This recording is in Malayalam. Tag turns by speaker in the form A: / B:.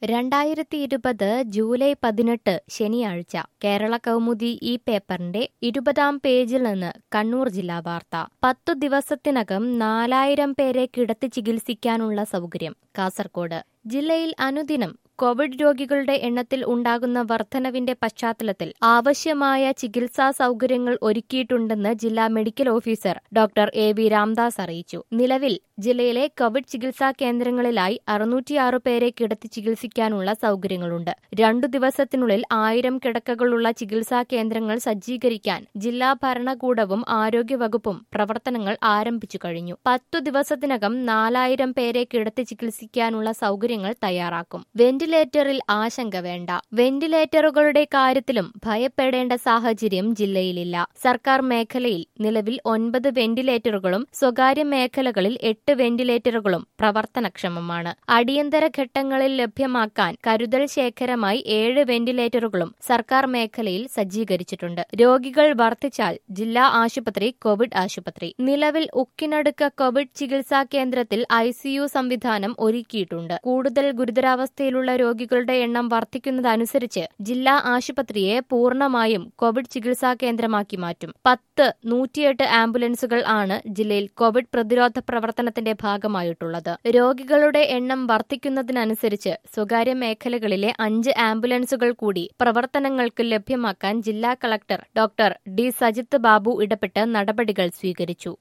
A: രണ്ടായിരത്തി ഇരുപത് ജൂലൈ പതിനെട്ട് ശനിയാഴ്ച കേരള കൗമുദി ഈ പേപ്പറിന്റെ ഇരുപതാം പേജിൽ നിന്ന് കണ്ണൂർ ജില്ലാ വാർത്ത പത്തു ദിവസത്തിനകം നാലായിരം പേരെ കിടത്തി ചികിത്സിക്കാനുള്ള സൗകര്യം കാസർകോട് ജില്ലയിൽ അനുദിനം കോവിഡ് രോഗികളുടെ എണ്ണത്തിൽ ഉണ്ടാകുന്ന വർധനവിന്റെ പശ്ചാത്തലത്തിൽ ആവശ്യമായ ചികിത്സാ സൗകര്യങ്ങൾ ഒരുക്കിയിട്ടുണ്ടെന്ന് ജില്ലാ medical officer doctor A V Ramdas അറിയിച്ചു നിലവിൽ ജില്ലയിലെ കോവിഡ് ചികിത്സാ കേന്ദ്രങ്ങളിലായി അറുന്നൂറ്റിയാറ് പേരെ കിടത്തി ചികിത്സിക്കാനുള്ള സൗകര്യങ്ങളുണ്ട് രണ്ടു ദിവസത്തിനുള്ളിൽ ആയിരം കിടക്കകളുള്ള ചികിത്സാ കേന്ദ്രങ്ങൾ സജ്ജീകരിക്കാൻ ജില്ലാ ഭരണകൂടവും ആരോഗ്യവകുപ്പും പ്രവർത്തനങ്ങൾ ആരംഭിച്ചു കഴിഞ്ഞു പത്തു ദിവസത്തിനകം നാലായിരം പേരെ കിടത്തി ചികിത്സിക്കാനുള്ള സൗകര്യങ്ങൾ തയ്യാറാക്കും വെന്റിലേറ്ററിൽ ആശങ്ക വേണ്ട വെന്റിലേറ്ററുകളുടെ കാര്യത്തിലും ഭയപ്പെടേണ്ട സാഹചര്യം ജില്ലയിലില്ല സർക്കാർ മേഖലയിൽ നിലവിൽ ഒൻപത് വെന്റിലേറ്ററുകളും സ്വകാര്യ മേഖലകളിൽ എട്ട് വെന്റിലേറ്ററുകളും പ്രവർത്തനക്ഷമമാണ് അടിയന്തര ഘട്ടങ്ങളിൽ ലഭ്യമാക്കാൻ കരുതൽ ശേഖരമായി ഏഴ് വെന്റിലേറ്ററുകളും സർക്കാർ മേഖലയിൽ സജ്ജീകരിച്ചിട്ടുണ്ട് രോഗികൾ വർദ്ധിച്ചാൽ ജില്ലാ ആശുപത്രി കോവിഡ് ആശുപത്രി നിലവിൽ ഉക്കിനടുക്ക കോവിഡ് ചികിത്സാ കേന്ദ്രത്തിൽ ഐസിയു സംവിധാനം ഒരുക്കിയിട്ടുണ്ട് കൂടുതൽ ഗുരുതരാവസ്ഥയിലുള്ള രോഗികളുടെ എണ്ണം വർദ്ധിക്കുന്നതനുസരിച്ച് ജില്ലാ ആശുപത്രിയെ പൂർണ്ണമായും കോവിഡ് ചികിത്സാ കേന്ദ്രമാക്കി മാറ്റും പത്ത് നൂറ്റിയെട്ട് ആംബുലൻസുകൾ ആണ് ജില്ലയിൽ കോവിഡ് പ്രതിരോധ പ്രവർത്തനത്തിന്റെ ഭാഗമായിട്ടുള്ളത് രോഗികളുടെ എണ്ണം വർദ്ധിക്കുന്നതിനനുസരിച്ച് സ്വകാര്യ മേഖലകളിലെ അഞ്ച് ആംബുലൻസുകൾ കൂടി പ്രവർത്തനങ്ങൾക്ക് ലഭ്യമാക്കാൻ ജില്ലാ collector doctor D Sajith Babu ഇടപെട്ട് നടപടികൾ സ്വീകരിച്ചു